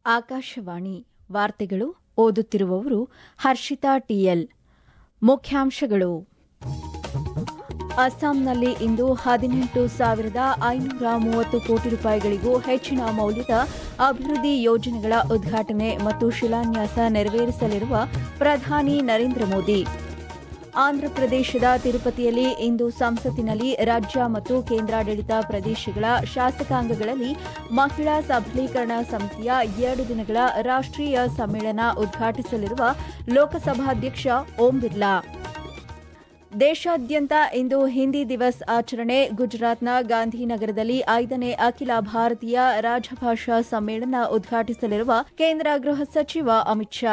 ಆಕಾಶವಾಣಿ ವಾರ್ತೆಗಳು ಓದುತ್ತಿರುವವರು ಹರ್ಷಿತಾ ಟಿಎಲ್ ಮುಖ್ಯಾಂಶಗಳು ಅಸ್ಸಾಂನಲ್ಲಿ ಇಂದು ಹದಿನೆಂಟು ಸಾವಿರದ ಐನೂರ ಮೂವತ್ತು ಕೋಟಿ ರೂಪಾಯಿಗಳಿಗೂ ಹೆಚ್ಚಿನ ಮೌಲ್ಯದ ಅಭಿವೃದ್ಧಿ ಯೋಜನೆಗಳ ಉದ್ಘಾಟನೆ ಮತ್ತು ಶಿಲಾನ್ಯಾಸ ನೆರವೇರಿಸಲಿರುವ ಪ್ರಧಾನಿ ನರೇಂದ್ರ ಮೋದಿ ಆಂಧ್ರಪ್ರದೇಶದ ತಿರುಪತಿಯಲ್ಲಿ ಇಂದು ಸಂಸತ್ತಿನಲ್ಲಿ ರಾಜ್ಯ ಮತ್ತು ಕೇಂದ್ರಾಡಳಿತ ಪ್ರದೇಶಗಳ ಶಾಸಕಾಂಗಗಳಲ್ಲಿ ಮಹಿಳಾ ಸಬಲೀಕರಣ ಸಮಿತಿಯ ಎರಡು ದಿನಗಳ ರಾಷ್ಟೀಯ ಸಮ್ಮೇಳನ ಉದ್ಘಾಟಿಸಲಿರುವ ಲೋಕಸಭಾಧ್ಯಕ್ಷ ಓಂ ಬಿರ್ಲಾ ದೇಶಾದ್ಯಂತ ಇಂದು ಹಿಂದಿ ದಿವಸ್ ಆಚರಣೆ ಗುಜರಾತ್ನ ಗಾಂಧಿನಗರದಲ್ಲಿ ಐದನೇ ಅಖಿಲ ಭಾರತೀಯ ರಾಜಭಾಷಾ ಸಮ್ಮೇಳನ ಉದ್ಘಾಟಿಸಲಿರುವ ಕೇಂದ್ರ ಗೃಹ ಸಚಿವ Amit Shah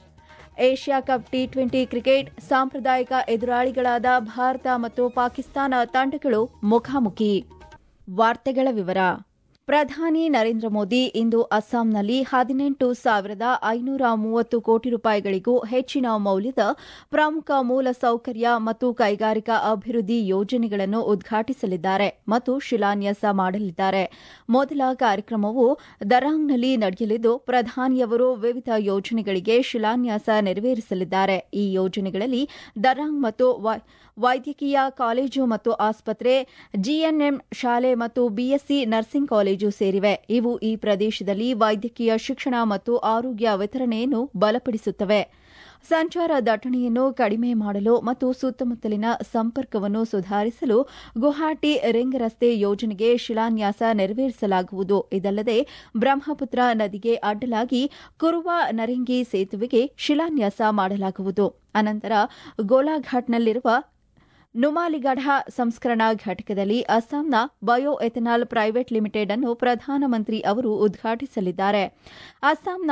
Asia cup T twenty cricket ಸಾಂಪ್ರದಾಯಿಕ ಎದುರಾಳಿಗಳಾದ ಭಾರತ ಮತ್ತು ಪಾಕಿಸ್ತಾನ ತಂಡಗಳು ಮುಖಾಮುಖಿ ವಾರ್ತೆಗಳ ವಿವರ ಪ್ರಧಾನಿ ನರೇಂದ್ರ ಮೋದಿ ಇಂದು ಅಸ್ಸಾಂನಲ್ಲಿ ಹದಿನೆಂಟು ಸಾವಿರದ ಐನೂರ ಮೂವತ್ತು ಕೋಟಿ ರೂಪಾಯಿಗಳಿಗೂ ಹೆಚ್ಚಿನ ಮೌಲ್ಯದ ಪ್ರಮುಖ ಮೂಲ ಸೌಕರ್ಯ ಮತ್ತು ಕೈಗಾರಿಕಾ ಅಭಿವೃದ್ಧಿ ಯೋಜನೆಗಳನ್ನು ಉದ್ಘಾಟಿಸಲಿದ್ದಾರೆ ಮತ್ತು ಶಿಲಾನ್ಯಾಸ ಮಾಡಲಿದ್ದಾರೆ ಮೊದಲ ಕಾರ್ಯಕ್ರಮವು ದರಾಂಗ್ನಲ್ಲಿ ನಡೆಯಲಿದ್ದು ಪ್ರಧಾನಿಯವರು ವಿವಿಧ ಯೋಜನೆಗಳಿಗೆ ಶಿಲಾನ್ಯಾಸ ನೆರವೇರಿಸಲಿದ್ದಾರೆ ಈ ಯೋಜನೆಗಳಲ್ಲಿ ದರಾಂಗ್ ಮತ್ತು ವೈದ್ಯಕೀಯ ಕಾಲೇಜು ಮತ್ತು ಆಸ್ಪತ್ರೆ ಜಿಎನ್ಎಂ ಶಾಲೆ ಮತ್ತು ಬಿಎಸ್ಸಿ ನರ್ಸಿಂಗ್ ಕಾಲೇಜು ಸೇರಿವೆ ಇವು ಈ ಪ್ರದೇಶದಲ್ಲಿ ವೈದ್ಯಕೀಯ ಶಿಕ್ಷಣ ಮತ್ತು ಆರೋಗ್ಯ ವಿತರಣೆಯನ್ನು ಬಲಪಡಿಸುತ್ತವೆ ಸಂಚಾರ ದಟ್ಟಣೆಯನ್ನು ಕಡಿಮೆ ಮಾಡಲು ಮತ್ತು ಸುತ್ತಮುತ್ತಲಿನ ಸಂಪರ್ಕವನ್ನು ಸುಧಾರಿಸಲು ಗುವಾಹಟಿ ರಿಂಗ್ ರಸ್ತೆ ಯೋಜನೆಗೆ ಶಿಲಾನ್ಯಾಸ ನೆರವೇರಿಸಲಾಗುವುದು ಇದಲ್ಲದೆ ಬ್ರಹ್ಮಪುತ್ರ ನದಿಗೆ ಅಡ್ಡಲಾಗಿ ಕುರುವ ನರಿಂಗಿ ಸೇತುವೆಗೆ ಶಿಲಾನ್ಯಾಸ ಮಾಡಲಾಗುವುದು ಅನಂತರ ಗೋಲಾಘಾಟ್ನಲ್ಲಿರುವ ನುಮಾಲಿಗಢ ಸಂಸ್ಕರಣಾ ಘಟಕದಲ್ಲಿ ಅಸ್ಸಾಂನ ಬಯೋ ಎಥೆನಾಲ್ ಪ್ರೈವೇಟ್ ಲಿಮಿಟೆಡ್ ಅನ್ನು ಪ್ರಧಾನಮಂತ್ರಿ ಅವರು ಉದ್ಘಾಟಿಸಲಿದ್ದಾರೆ ಅಸ್ಸಾಂನ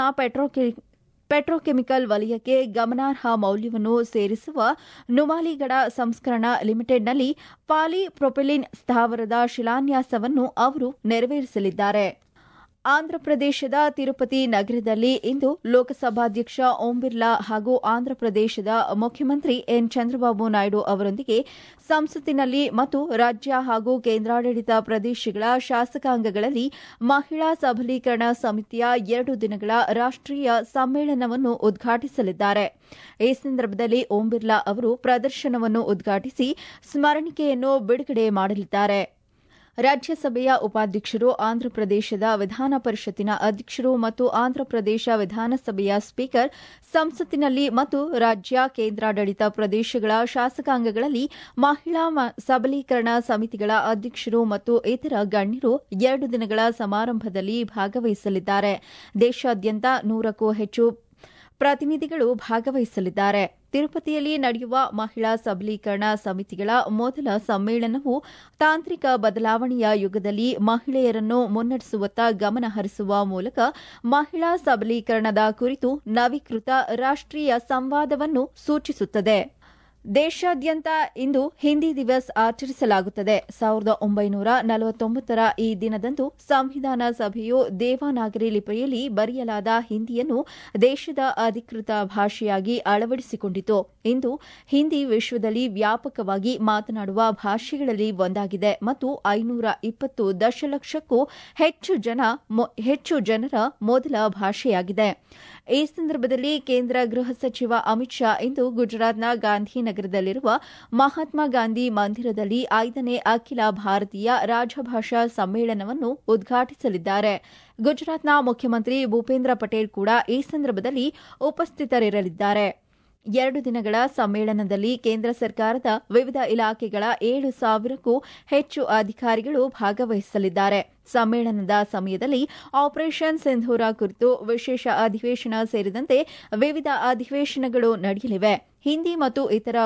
ಪೆಟ್ರೋಕೆಮಿಕಲ್ ವಲಯಕ್ಕೆ ಗಮನಾರ್ಹ ಮೌಲ್ಯವನ್ನು ಸೇರಿಸುವ ನುಮಾಲಿಗಢ ಸಂಸ್ಕರಣಾ ಲಿಮಿಟೆಡ್ನಲ್ಲಿ ಪಾಲಿಪ್ರೊಪಿಲಿನ್ ಸ್ಥಾವರದ ಶಿಲಾನ್ಯಾಸವನ್ನು ಅವರು ನೆರವೇರಿಸಲಿದ್ದಾರೆ ಆಂಧ್ರಪ್ರದೇಶದ ತಿರುಪತಿ ನಗರದಲ್ಲಿ ಇಂದು ಲೋಕಸಭಾಧ್ಯಕ್ಷ ಓಂ ಬಿರ್ಲಾ ಹಾಗೂ ಆಂಧ್ರಪ್ರದೇಶದ ಮುಖ್ಯಮಂತ್ರಿ ಎನ್ ಚಂದ್ರಬಾಬು ನಾಯ್ಡು ಅವರೊಂದಿಗೆ ಸಂಸತ್ತಿನಲ್ಲಿ ಮತ್ತು ರಾಜ್ಯ ಹಾಗೂ ಕೇಂದ್ರಾಡಳಿತ ಪ್ರದೇಶಗಳ ಶಾಸಕಾಂಗಗಳಲ್ಲಿ ಮಹಿಳಾ ಸಬಲೀಕರಣ ಸಮಿತಿಯ ಎರಡು ದಿನಗಳ ರಾಷ್ಟೀಯ ಸಮ್ಮೇಳನವನ್ನು ಉದ್ಘಾಟಿಸಲಿದ್ದಾರೆ ಈ ಸಂದರ್ಭದಲ್ಲಿ ಓಂ ಬಿರ್ಲಾ ಅವರು ಪ್ರದರ್ಶನವನ್ನು ಉದ್ಘಾಟಿಸಿ ಸ್ಮರಣಿಕೆಯನ್ನು ಬಿಡುಗಡೆ ಮಾಡಲಿದ್ದಾರೆ ರಾಜ್ಯಸಭೆಯ ಉಪಾಧ್ಯಕ್ಷರು ಆಂಧ್ರಪ್ರದೇಶದ ವಿಧಾನ ಪರಿಷತ್ತಿನ ಅಧ್ಯಕ್ಷರು ಮತ್ತು ಆಂಧ್ರಪ್ರದೇಶ ವಿಧಾನಸಭೆಯ ಸ್ಪೀಕರ್ ಸಂಸತ್ತಿನಲ್ಲಿ ಮತ್ತು ರಾಜ್ಯ ಕೇಂದ್ರಾಡಳಿತ ಪ್ರದೇಶಗಳ ಶಾಸಕಾಂಗಗಳಲ್ಲಿ ಮಹಿಳಾ ಸಬಲೀಕರಣ ಸಮಿತಿಗಳ ಅಧ್ಯಕ್ಷರು ಮತ್ತು ಇತರ ಗಣ್ಯರು ಎರಡು ದಿನಗಳ ಸಮಾರಂಭದಲ್ಲಿ ಭಾಗವಹಿಸಲಿದ್ದಾರೆ ದೇಶಾದ್ಯಂತ ನೂರಕ್ಕೂ ಹೆಚ್ಚು ಪ್ರತಿನಿಧಿಗಳು ಭಾಗವಹಿಸಲಿದ್ದಾರೆ ತಿರುಪತಿಯಲ್ಲಿ ನಡೆಯುವ ಮಹಿಳಾ ಸಬಲೀಕರಣ ಸಮಿತಿಗಳ ಮೊದಲ ಸಮ್ಮೇಳನವು ತಾಂತ್ರಿಕ ಬದಲಾವಣೆಯ ಯುಗದಲ್ಲಿ ಮಹಿಳೆಯರನ್ನು ಮುನ್ನಡೆಸುವತ್ತ ಗಮನ ಹರಿಸುವ ಮೂಲಕ ಮಹಿಳಾ ಸಬಲೀಕರಣದ ಕುರಿತು ನವೀಕೃತ ರಾಷ್ಟೀಯ ಸಂವಾದವನ್ನು ಸೂಚಿಸುತ್ತದೆ ದೇಶಾದ್ಯಂತ ಇಂದು ಹಿಂದಿ ದಿವಸ್ ಆಚರಿಸಲಾಗುತ್ತದೆ ಸಾವಿರದ ಒಂಬೈನೂರ ನಲವತ್ತೊಂಬತ್ತರ ಈ ದಿನದಂದು ಸಂವಿಧಾನ ಸಭೆಯು ದೇವನಾಗರಿ ಲಿಪಿಯಲ್ಲಿ ಬರೆಯಲಾದ ಹಿಂದಿಯನ್ನು ದೇಶದ ಅಧಿಕೃತ ಭಾಷೆಯಾಗಿ ಅಳವಡಿಸಿಕೊಂಡಿತು ಇಂದು ಹಿಂದಿ ವಿಶ್ವದಲ್ಲಿ ವ್ಯಾಪಕವಾಗಿ ಮಾತನಾಡುವ ಭಾಷೆಗಳಲ್ಲಿ ಒಂದಾಗಿದೆ ಮತ್ತು ಐನೂರ ಇಪ್ಪತ್ತು ದಶಲಕ್ಷಕ್ಕೂ ಹೆಚ್ಚು ಜನ ಹೆಚ್ಚು ಜನರ ಮೊದಲ ಭಾಷೆಯಾಗಿದೆ ಈ ಸಂದರ್ಭದಲ್ಲಿ ಕೇಂದ್ರ ಗೃಹ ಸಚಿವ ಅಮಿತ್ ಶಾ ಇಂದು ಗುಜರಾತ್ನ ಗಾಂಧಿನಗರದಲ್ಲಿರುವ ಮಹಾತ್ಮ ಗಾಂಧಿ ಮಂದಿರದಲ್ಲಿ ಐದನೇ ಅಖಿಲ ಭಾರತೀಯ ರಾಜಭಾಷಾ ಸಮ್ಮೇಳನವನ್ನು ಉದ್ಘಾಟಿಸಲಿದ್ದಾರೆ ಗುಜರಾತ್ನ ಮುಖ್ಯಮಂತ್ರಿ ಭೂಪೇಂದ್ರ ಪಟೇಲ್ ಕೂಡ ಈ ಸಂದರ್ಭದಲ್ಲಿ ಉಪಸ್ಥಿತರಿರಲಿದ್ದಾರೆ ಎರಡು ದಿನಗಳ ಸಮ್ಮೇಳನದಲ್ಲಿ ಕೇಂದ್ರ ಸರ್ಕಾರದ ವಿವಿಧ ಇಲಾಖೆಗಳ ಏಳು ಸಾವಿರಕ್ಕೂ ಹೆಚ್ಚು ಅಧಿಕಾರಿಗಳು ಭಾಗವಹಿಸಲಿದ್ದಾರೆ ಸಮ್ಮೇಳನದ ಸಮಯದಲ್ಲಿ ಆಪರೇಷನ್ ಸಿಂಧೂರ ಕುರಿತು ವಿಶೇಷ ಅಧಿವೇಶನ ಸೇರಿದಂತೆ ವಿವಿಧ ಅಧಿವೇಶನಗಳು ನಡೆಯಲಿವೆ ಹಿಂದಿ ಮತ್ತು ಇತರ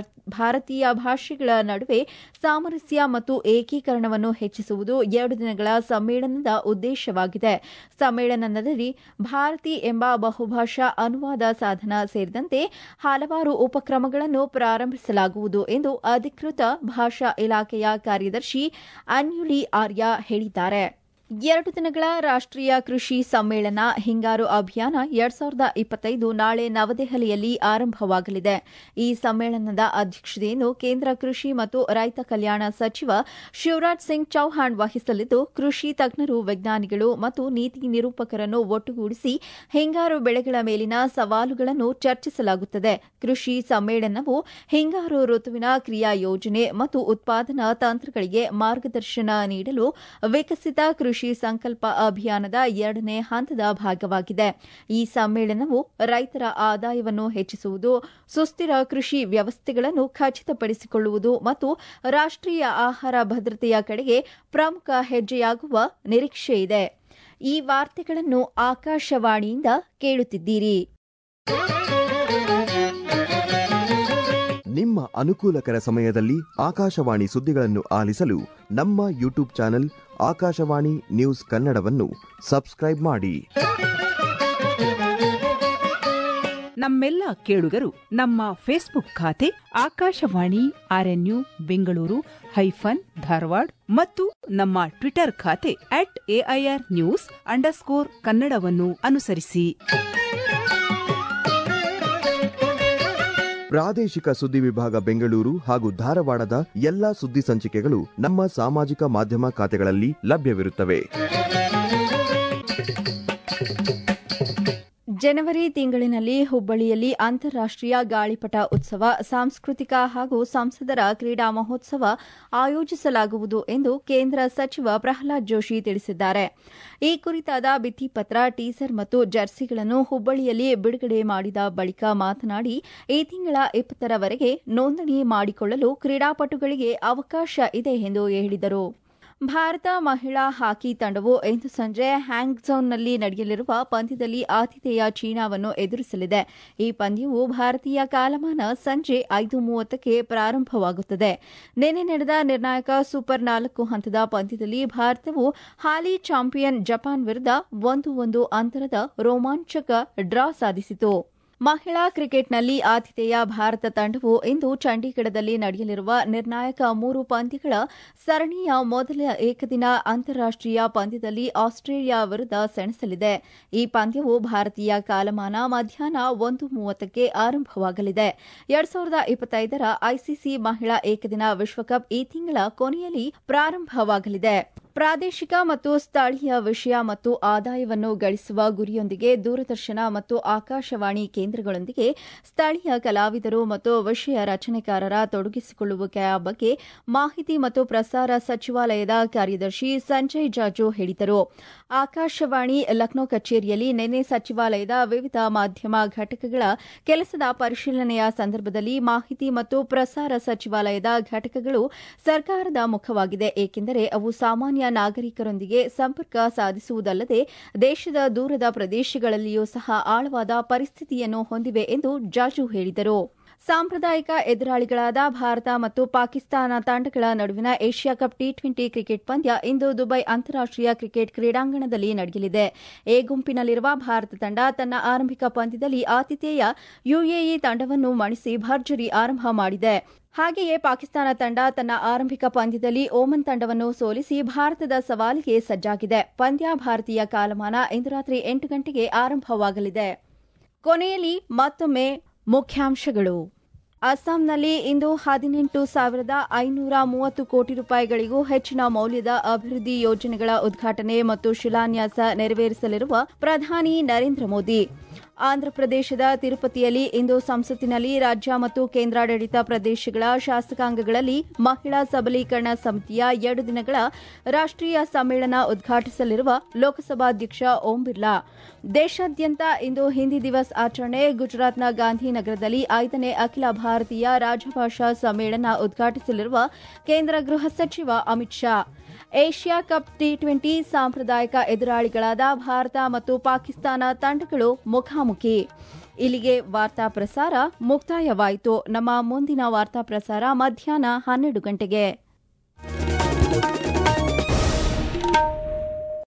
ಭಾರತೀಯ ಭಾಷೆಗಳ ನಡುವೆ ಸಾಮರಸ್ಯ ಮತ್ತು ಏಕೀಕರಣವನ್ನು ಹೆಚ್ಚಿಸುವುದು ಎರಡು ದಿನಗಳ ಸಮ್ಮೇಳನದ ಉದ್ದೇಶವಾಗಿದೆ ಸಮ್ಮೇಳನದಲ್ಲಿ ಭಾರತಿ ಎಂಬ ಬಹುಭಾಷಾ ಅನುವಾದ ಸಾಧನ ಸೇರಿದಂತೆ ಹಲವಾರು ಉಪಕ್ರಮಗಳನ್ನು ಪ್ರಾರಂಭಿಸಲಾಗುವುದು ಎಂದು ಅಧಿಕೃತ ಭಾಷಾ ಇಲಾಖೆಯ ಕಾರ್ಯದರ್ಶಿ ಅನ್ಯುಲಿ ಆರ್ಯ ಹೇಳಿದ್ದಾರೆ ಎರಡು ದಿನಗಳ ರಾಷ್ಟ್ರೀಯ ಕೃಷಿ ಸಮ್ಮೇಳನ ಹಿಂಗಾರು ಅಭಿಯಾನ ಎರಡ್ ಸಾವಿರದ ಇಪ್ಪತ್ತೈದು ನಾಳೆ ನವದೆಹಲಿಯಲ್ಲಿ ಆರಂಭವಾಗಲಿದೆ ಈ ಸಮ್ಮೇಳನದ ಅಧ್ಯಕ್ಷತೆಯನ್ನು ಕೇಂದ್ರ ಕೃಷಿ ಮತ್ತು ರೈತ ಕಲ್ಯಾಣ ಸಚಿವ ಶಿವರಾಜ್ ಸಿಂಗ್ ಚೌಹಾಣ್ ವಹಿಸಲಿದ್ದು ಕೃಷಿ ತಜ್ಞರು ವಿಜ್ಞಾನಿಗಳು ಮತ್ತು ನೀತಿ ನಿರೂಪಕರನ್ನು ಒಟ್ಟುಗೂಡಿಸಿ ಹಿಂಗಾರು ಬೆಳೆಗಳ ಮೇಲಿನ ಸವಾಲುಗಳನ್ನು ಚರ್ಚಿಸಲಾಗುತ್ತದೆ ಕೃಷಿ ಸಮ್ಮೇಳನವು ಹಿಂಗಾರು ಋತುವಿನ ಕ್ರಿಯಾ ಯೋಜನೆ ಮತ್ತು ಉತ್ಪಾದನಾ ತಂತ್ರಗಳಿಗೆ ಮಾರ್ಗದರ್ಶನ ನೀಡಲು ವಿಕಸಿತ ಕೃಷಿ ಸಂಕಲ್ಪ ಅಭಿಯಾನದ ಎರಡನೇ ಹಂತದ ಭಾಗವಾಗಿದೆ ಈ ಸಮ್ಮೇಳನವು ರೈತರ ಆದಾಯವನ್ನು ಹೆಚ್ಚಿಸುವುದು ಸುಸ್ಥಿರ ಕೃಷಿ ವ್ಯವಸ್ಥೆಗಳನ್ನು ಖಚಿತಪಡಿಸಿಕೊಳ್ಳುವುದು ಮತ್ತು ರಾಷ್ಟ್ರೀಯ ಆಹಾರ ಭದ್ರತೆಯ ಕಡೆಗೆ ಪ್ರಮುಖ ಹೆಜ್ಜೆಯಾಗುವ ನಿರೀಕ್ಷೆಯಿದೆ ಈ ವಾರ್ತೆಗಳನ್ನು ಆಕಾಶವಾಣಿಯಿಂದ ಕೇಳುತ್ತಿದ್ದೀರಿ ನಿಮ್ಮ ಅನುಕೂಲಕರ ಸಮಯದಲ್ಲಿ ಆಕಾಶವಾಣಿ ಸುದ್ದಿಗಳನ್ನು ಆಲಿಸಲು ನಮ್ಮ ಯೂಟ್ಯೂಬ್ ಚಾನೆಲ್ ಆಕಾಶವಾಣಿ ನ್ಯೂಸ್ ಕನ್ನಡವನ್ನು ಸಬ್ಸ್ಕ್ರೈಬ್ ಮಾಡಿ ನಮ್ಮೆಲ್ಲ ಕೇಳುಗರು ನಮ್ಮ ಫೇಸ್ಬುಕ್ ಖಾತೆ ಆಕಾಶವಾಣಿ ಆರ್ಎನ್ಯು ಬೆಂಗಳೂರು ಹೈಫನ್ ಧಾರವಾಡ ಮತ್ತು ನಮ್ಮ ಟ್ವಿಟರ್ ಖಾತೆ ಅಟ್ ಎಐಆರ್ ನ್ಯೂಸ್ ಅಂಡರ್ಸ್ಕೋರ್ ಕನ್ನಡವನ್ನು ಅನುಸರಿಸಿ ಪ್ರಾದೇಶಿಕ ಸುದ್ದಿ ವಿಭಾಗ ಬೆಂಗಳೂರು ಹಾಗೂ ಧಾರವಾಡದ ಎಲ್ಲಾ ಸುದ್ದಿ ಸಂಚಿಕೆಗಳು ನಮ್ಮ ಸಾಮಾಜಿಕ ಮಾಧ್ಯಮ ಖಾತೆಗಳಲ್ಲಿ ಲಭ್ಯವಿರುತ್ತವೆ ಜನವರಿ ತಿಂಗಳಿನಲ್ಲಿ ಹುಬ್ಬಳ್ಳಿಯಲ್ಲಿ ಅಂತಾರಾಷ್ಟೀಯ ಗಾಳಿಪಟ ಉತ್ಸವ ಸಾಂಸ್ಕೃತಿಕ ಹಾಗೂ ಸಂಸದರ ಕ್ರೀಡಾ ಮಹೋತ್ಸವ ಆಯೋಜಿಸಲಾಗುವುದು ಎಂದು ಕೇಂದ್ರ ಸಚಿವ ಪ್ರಹ್ಲಾದ್ ಜೋಶಿ ತಿಳಿಸಿದ್ದಾರೆ ಈ ಕುರಿತಾದ ಭಿತ್ತಿಪತ್ರ ಟೀಸರ್ ಮತ್ತು ಜರ್ಸಿಗಳನ್ನು ಹುಬ್ಬಳ್ಳಿಯಲ್ಲಿ ಬಿಡುಗಡೆ ಮಾಡಿದ ಬಳಿಕ ಮಾತನಾಡಿ ಈ ತಿಂಗಳ ಇಪ್ಪತ್ತರವರೆಗೆ ನೋಂದಣಿ ಮಾಡಿಕೊಳ್ಳಲು ಕ್ರೀಡಾಪಟುಗಳಿಗೆ ಅವಕಾಶ ಇದೆ ಎಂದು ಹೇಳಿದರು ಭಾರತ ಮಹಿಳಾ ಹಾಕಿ ತಂಡವು ಇಂದು ಸಂಜೆ ಹ್ಯಾಂಗ್ಝೌನ್ನಲ್ಲಿ ನಡೆಯಲಿರುವ ಪಂದ್ಯದಲ್ಲಿ ಆತಿಥೇಯ ಚೀನಾವನ್ನು ಎದುರಿಸಲಿದೆ ಈ ಪಂದ್ಯವು ಭಾರತೀಯ ಕಾಲಮಾನ ಸಂಜೆ ಐದು ಮೂವತ್ತಕ್ಕೆ ಪ್ರಾರಂಭವಾಗುತ್ತದೆ ನಿನ್ನೆ ನಡೆದ ನಿರ್ಣಾಯಕ ಸೂಪರ್ ನಾಲ್ಕು ಹಂತದ ಪಂದ್ಯದಲ್ಲಿ ಭಾರತವು ಹಾಲಿ ಚಾಂಪಿಯನ್ ಜಪಾನ್ ವಿರುದ್ಧ ಒಂದು ಒಂದು ಅಂತರದ ರೋಮಾಂಚಕ ಡ್ರಾ ಸಾಧಿಸಿತು ಮಹಿಳಾ ಕ್ರಿಕೆಟ್ನಲ್ಲಿ ಆತಿಥೇಯ ಭಾರತ ತಂಡವು ಇಂದು ಚಂಡೀಗಢದಲ್ಲಿ ನಡೆಯಲಿರುವ ನಿರ್ಣಾಯಕ ಮೂರು ಪಂದ್ಯಗಳ ಸರಣಿಯ ಮೊದಲ ಏಕದಿನ ಅಂತಾರಾಷ್ಟೀಯ ಪಂದ್ಯದಲ್ಲಿ ಆಸ್ಟ್ರೇಲಿಯಾ ವಿರುದ್ಧ ಸೆಣಸಲಿದೆ ಈ ಪಂದ್ಯವು ಭಾರತೀಯ ಕಾಲಮಾನ ಮಧ್ಯಾಹ್ನ ಒಂದು ಮೂವತ್ತಕ್ಕೆ ಆರಂಭವಾಗಲಿದೆ ಎರಡ್ ಸಾವಿರದ ಇಪ್ಪತ್ತೈದರ ಐಸಿಸಿ ಮಹಿಳಾ ಏಕದಿನ ವಿಶ್ವಕಪ್ ಈ ತಿಂಗಳ ಕೊನೆಯಲ್ಲಿ ಪ್ರಾರಂಭವಾಗಲಿದೆ ಪ್ರಾದೇಶಿಕ ಮತ್ತು ಸ್ಥಳೀಯ ವಿಷಯ ಮತ್ತು ಆದಾಯವನ್ನು ಗಳಿಸುವ ಗುರಿಯೊಂದಿಗೆ ದೂರದರ್ಶನ ಮತ್ತು ಆಕಾಶವಾಣಿ ಕೇಂದ್ರಗಳೊಂದಿಗೆ ಸ್ಥಳೀಯ ಕಲಾವಿದರು ಮತ್ತು ವಿಷಯ ರಚನೆಕಾರರ ತೊಡಗಿಸಿಕೊಳ್ಳುವಿಕೆಯ ಬಗ್ಗೆ ಮಾಹಿತಿ ಮತ್ತು ಪ್ರಸಾರ ಸಚಿವಾಲಯದ ಕಾರ್ಯದರ್ಶಿ ಸಂಜಯ್ ಜಾಜು ಹೇಳಿದರು ಆಕಾಶವಾಣಿ ಲಕ್ನೋ ಕಚೇರಿಯಲ್ಲಿ ನಿನ್ನೆ ಸಚಿವಾಲಯದ ವಿವಿಧ ಮಾಧ್ಯಮ ಘಟಕಗಳ ಕೆಲಸದ ಪರಿಶೀಲನೆಯ ಸಂದರ್ಭದಲ್ಲಿ ಮಾಹಿತಿ ಮತ್ತು ಪ್ರಸಾರ ಸಚಿವಾಲಯದ ಘಟಕಗಳು ಸರ್ಕಾರದ ಮುಖವಾಗಿದೆ ಏಕೆಂದರೆ ಅವು ಸಾಮಾನ್ಯ ನಾಗರಿಕರೊಂದಿಗೆ ಸಂಪರ್ಕ ಸಾಧಿಸುವುದಲ್ಲದೆ ದೇಶದ ದೂರದ ಪ್ರದೇಶಗಳಲ್ಲಿಯೂ ಸಹ ಆಳವಾದ ಪರಿಸ್ಥಿತಿಯನ್ನು ಹೊಂದಿವೆ ಎಂದು ಜಾಜು ಹೇಳಿದರು ಸಾಂಪ್ರದಾಯಿಕ ಎದುರಾಳಿಗಳಾದ ಭಾರತ ಮತ್ತು ಪಾಕಿಸ್ತಾನ ತಂಡಗಳ ನಡುವಿನ Asia cup T twenty cricket ಪಂದ್ಯ ಇಂದು ದುಬೈ ಅಂತಾರಾಷ್ಟೀಯ ಕ್ರಿಕೆಟ್ ಕ್ರೀಡಾಂಗಣದಲ್ಲಿ ನಡೆಯಲಿದೆ ಎ ಗುಂಪಿನಲ್ಲಿರುವ ಭಾರತ ತಂಡ ತನ್ನ ಆರಂಭಿಕ ಪಂದ್ಯದಲ್ಲಿ ಆತಿಥೇಯ ಯುಎಇ ತಂಡವನ್ನು ಮಣಿಸಿ ಭರ್ಜರಿ ಆರಂಭ ಮಾಡಿದೆ ಹಾಗೆಯೇ ಪಾಕಿಸ್ತಾನ ತಂಡ ತನ್ನ ಆರಂಭಿಕ ಪಂದ್ಯದಲ್ಲಿ ಓಮನ್ ತಂಡವನ್ನು ಸೋಲಿಸಿ ಭಾರತದ ಸವಾಲಿಗೆ ಸಜ್ಜಾಗಿದೆ ಪಂದ್ಯ ಭಾರತೀಯ ಕಾಲಮಾನ ಇಂದು ರಾತ್ರಿ ಎಂಟು ಗಂಟೆಗೆ ಆರಂಭವಾಗಲಿದೆ ಕೊನೆಯಲ್ಲಿ ಮತ್ತೊಮ್ಮೆ ಮುಖ್ಯಾಂಶಗಳು ಅಸ್ಸಾಂನಲ್ಲಿ ಇಂದು ಹದಿನೆಂಟು ಸಾವಿರದ ಐನೂರ ಮೂವತ್ತು ಕೋಟಿ ರೂಪಾಯಿಗಳಿಗೂ ಹೆಚ್ಚಿನ ಮೌಲ್ಯದ ಅಭಿವೃದ್ಧಿ ಯೋಜನೆಗಳ ಉದ್ಘಾಟನೆ ಮತ್ತು ಶಿಲಾನ್ಯಾಸ ನೆರವೇರಿಸಲಿರುವ ಪ್ರಧಾನಿ ನರೇಂದ್ರ ಮೋದಿ ಆಂಧ್ರಪ್ರದೇಶದ ತಿರುಪತಿಯಲ್ಲಿ ಇಂದು ಸಂಸತ್ತಿನಲ್ಲಿ ರಾಜ್ಯ ಮತ್ತು ಕೇಂದ್ರಾಡಳಿತ ಪ್ರದೇಶಗಳ ಶಾಸಕಾಂಗಗಳಲ್ಲಿ ಮಹಿಳಾ ಸಬಲೀಕರಣ ಸಮಿತಿಯ ಎರಡು ದಿನಗಳ ರಾಷ್ಟ್ರೀಯ ಸಮ್ಮೇಳನ ಉದ್ಘಾಟಿಸಲಿರುವ ಲೋಕಸಭಾಧ್ಯಕ್ಷ ಓಂ ಬಿರ್ಲಾ ದೇಶಾದ್ಯಂತ ಇಂದು ಹಿಂದಿ ದಿವಸ್ ಆಚರಣೆ ಗುಜರಾತ್ನ ಗಾಂಧಿನಗರದಲ್ಲಿ ಐದನೇ ಅಖಿಲ ಭಾರತೀಯ ರಾಜಭಾಷಾ ಸಮ್ಮೇಳನ ಉದ್ಘಾಟಿಸಲಿರುವ ಕೇಂದ್ರ ಗೃಹ ಸಚಿವ Amit Shah Asia cup T twenty ಸಾಂಪ್ರದಾಯಿಕ ಎದುರಾಳಿಗಳಾದ ಭಾರತ ಮತ್ತು ಪಾಕಿಸ್ತಾನ ತಂಡಗಳು ಮುಖಾಮುಖಿ ಇಲ್ಲಿಗೆ ವಾರ್ತಾ ಪ್ರಸಾರ ಮುಕ್ತಾಯವಾಯಿತು ನಮ್ಮ ಮುಂದಿನ ವಾರ್ತಾ ಪ್ರಸಾರ ಮಧ್ಯಾಹ್ನ ಹನ್ನೆರಡು ಗಂಟೆಗೆ